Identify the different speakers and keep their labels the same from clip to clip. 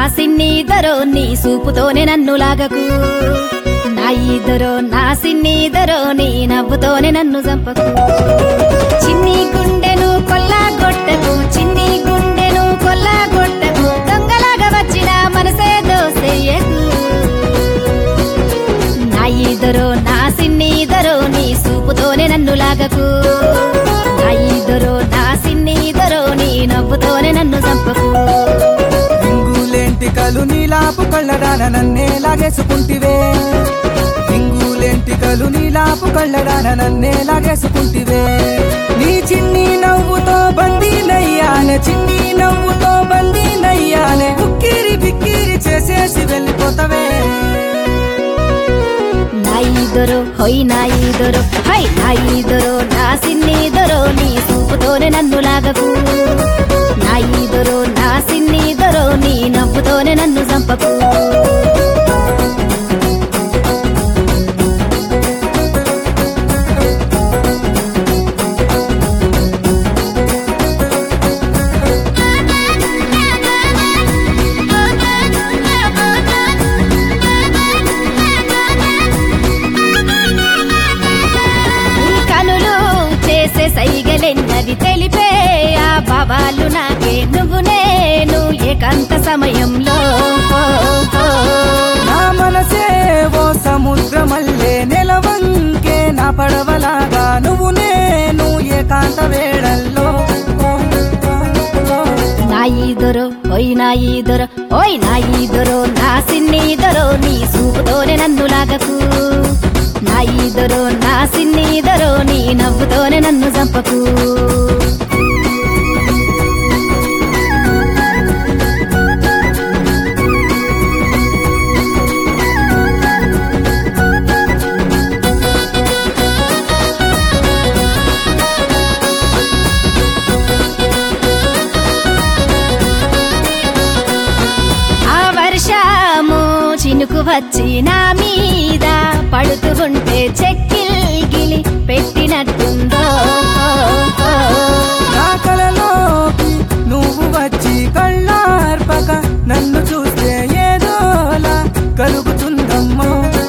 Speaker 1: సిన్ని దొరో నీ సూపుతోనే నన్ను లాగకు నా ఈదరో నా సిన్ని దొరో నీ నవ్వుతోనే నన్ను చంపకు చిన్ని గుండెను కొల్లాగొట్టకు చిన్ని గుండెను కొల్లాగొట్టకు దొంగలాగా వచ్చిన మనసే దోసెయ్యకు నా ఈదరో నా సిన్ని దొరో నీ సూపుతోనే నన్ను లాగకు నా ఈదరో నా సిన్ని దొరో నీ నవ్వుతోనే నన్ను చంపకు
Speaker 2: ఇంగులేంటికలు నీలాపు కళ్ళడాన నన్నే లాగేసుకుంటివే ఇంగులేంటికలు నీలాపు కళ్ళడాన నన్నే లాగేసుకుంటివే నీ చిన్ని నవ్వుతో బందీ నయ్యానే చిన్ని నవ్వుతో బందీ నయ్యానే ఉక్కిరి బిక్కిరి చేసేసి వెళ్ళిపోతావే
Speaker 1: నా ఈదరో హొయ్ నా ఈదరో హై నా ఈదరో నా సిన్ని దొరో నీ సూపుతోనే నన్ను లాగకు నా ఈదరో నా సిన్ని దొరో నీ నవ్వుతోనే నన్ను చంపకు ఈ కనులు చేసే సైగలెన్నవి తెలిపే ఆ బాబాలు నాకే నువ్వు నేను ఏకాంత సమయంలో
Speaker 2: నా మనసే ఓ సముద్రమల్లే నెలవంకే నా పడవలాగా నువ్వు నేను ఏకాంత వేళల్లో
Speaker 1: నా ఈదొరో ఓయ్ నా ఈదొరో ఓయ్ నా ఈదొరో నా సిన్ని దొరో నీ సూపుతోనే నన్ను లాగకు నా ఈదొరో నా సిన్ని దొరో నీ నవ్వుతోనే నన్ను చంపకు ఆ వర్షము చినుకు వచ్చి నా మీద పడుతూ ఉంటే చెక్కిల్గిలి పెట్టినట్టుందో
Speaker 2: నా కలలోకి నువ్వు వచ్చి కళ్ళార్పక నన్ను చూస్తే ఏదోలా కలుగుతుందమ్మో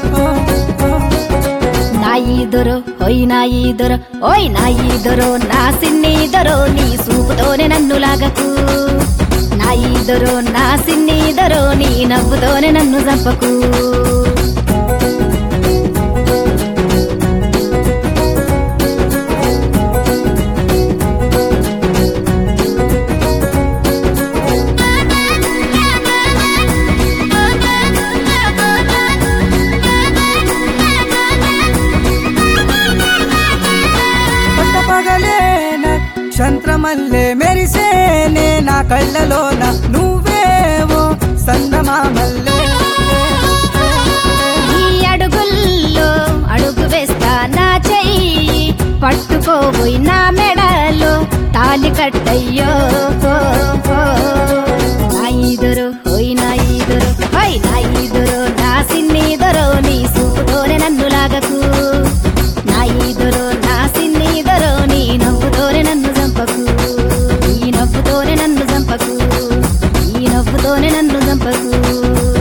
Speaker 1: నా ఈదొరో ఓయ్ నా ఈదొరో ఓయ్ నా ఈదొరో నా సిన్ని దొరో నీ సూపుతోనే నన్ను లాగకు నా ఈదొరో నా సిన్ని దొరో నీ నవ్వుతోనే నన్ను చంపకు
Speaker 2: పట్ట పగలేన క్షంత్రమల్లే మెరిసేనే నా కళ్ళలోన నువ్వేవో సందమామల్లే
Speaker 1: ఈ అడుగుల్లో అడుగు వేస్తా నా చెయ్యి పట్టుకోబోయి నా మెడలో తాలి కట్టయ్యో నా ఈదురు హోయ్ నా ఈదురు హోయ్ నా ఈదురు నా సిన్ని దొరో నీ సూపుతోనే నన్ను లాగకు నా ఈదురు నా సిన్ని దొరో నీ నవ్వుతోనే నన్ను చంపకు ఈ నవ్వుతోనే నన్ను చంపకు ఈ నవ్వుతోనే నన్ను చంపకు